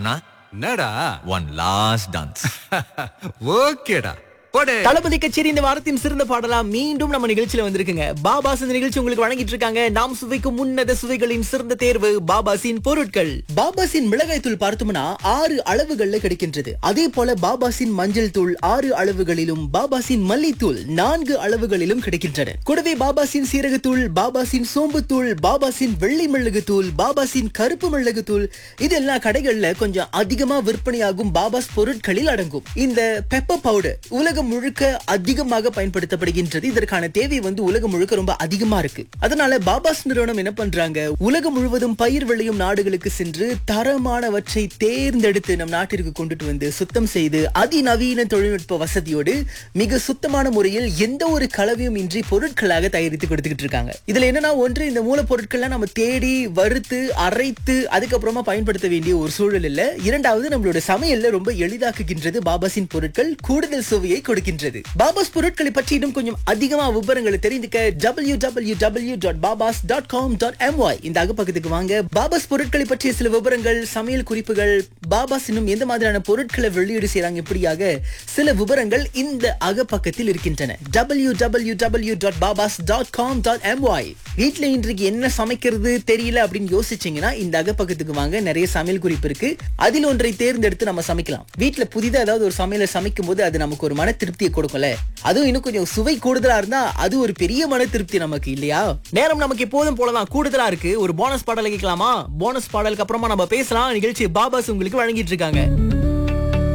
அண்ணா என்னடா one last dance ஓகேடா போடு தளபதி கச்சேரி இந்த வாரத்தின் சிறந்த பாடலா மீண்டும் நம்ம நிகழ்ச்சியில வந்திருக்குங்க பாபாஸ் இந்த நிகழ்ச்சி உங்களுக்கு வழங்கிட்டு இருக்காங்க நாம் சுவைக்கும் உன்னத சுவைகளின் சிறந்த தேர்வு பாபாசின் பொருட்கள் பாபாசின் மிளகாய் தூள் பார்த்தோம்னா ஆறு அளவுகள்ல கிடைக்கின்றது அதே போல பாபாசின் மஞ்சள் தூள் ஆறு அளவுகளிலும் பாபாசின் மல்லித்தூள் நான்கு அளவுகளிலும் கிடைக்கின்றன கூடவே பாபாசின் சீரகத்தூள் பாபாசின் சோம்புத்தூள் பாபாசின் வெள்ளை மிளகு தூள் பாபாசின் கருப்பு மிளகு தூள் இது எல்லா கடைகள்ல கொஞ்சம் அதிகமா விற்பனையாகும் பாபாஸ் பொருட்களில் அடங்கும் இந்த பெப்பர் பவுடர் உலகம் முழுக்க அதிகமாக பயன்படுத்தப்படுகின்றது இதற்கான தேவை வந்து உலகம் முழுக்க ரொம்ப அதிகமா இருக்கு அதனால பாபாஸ் நிறுவனம் என்ன பண்றாங்க உலகம் முழுவதும் பயிர் விளையும் நாடுகளுக்கு சென்று தரமானவற்றை தேர்ந்தெடுத்து நம் நாட்டிற்கு கொண்டுட்டு வந்து சுத்தம் செய்து அதிநவீன தொழில்நுட்ப வசதியோடு மிக சுத்தமான முறையில் எந்த ஒரு கலவையும் இன்றி பொருட்களாக தயாரித்து கொடுத்துக்கிட்டு இருக்காங்க இதுல என்னன்னா ஒன்று இந்த மூலப்பொருட்கள்லாம் நம்ம தேடி வறுத்து அரைத்து அதுக்கப்புறமா பயன்படுத்த வேண்டிய ஒரு சூழல் இல்ல இரண்டாவது நம்மளோட சமையல்ல ரொம்ப எளிதாக்குகின்றது பாபாஸின் பொருட்கள் கூடுதல் சுவையை கொடுக்கின்றது பாபாஸ் பொருட்களை பற்றி இன்னும் கொஞ்சம் அதிகமா விவரங்களை தெரிந்துக்க W W W dot Babas dot com dot MY இந்த அகப்பக்கத்துக்கு வாங்க பாபாஸ் பொருட்களை பற்றிய சில விவரங்கள் சமையல் குறிப்புகள் பாபாஸ் இன்னும் எந்த மாதிரியான பொருட்களை வெளியீடு செய்றாங்க இப்படியாக சில விவரங்கள் இந்த அகப்பக்கத்தில் இருக்கின்றன W W W dot Babas dot com dot MY வீட்டுல இன்றைக்கு என்ன சமைக்கிறது தெரியல அப்படின்னு யோசிச்சீங்கன்னா இந்த அகப்பக்கத்துக்கு வாங்க நிறைய சமையல் குறிப்பு இருக்கு அதில் ஒன்றை தேர்ந்தெடுத்து நம்ம சமைக்கலாம் வீட்டுல புதிதா ஏதாவது ஒரு சமையலை சமைக்கும் போது அது நமக்கு ஒரு மன திருப்தியை கொடுக்கும்ல அதுவும் இன்னும் கொஞ்சம் சுவை கூடுதலா இருந்தா அது ஒரு பெரிய மன திருப்தி நமக்கு இல்லையா நேரம் நமக்கு எப்போதும் போலதான் கூடுதலா இருக்கு ஒரு போனஸ் பாடலை கேட்கலாமா போனஸ் பாடலுக்கு அப்புறமா நம்ம பேசலாம் நிகழ்ச்சி பாபாஸ் உங்களுக்கு வழங்கிட்டு இருக்காங்க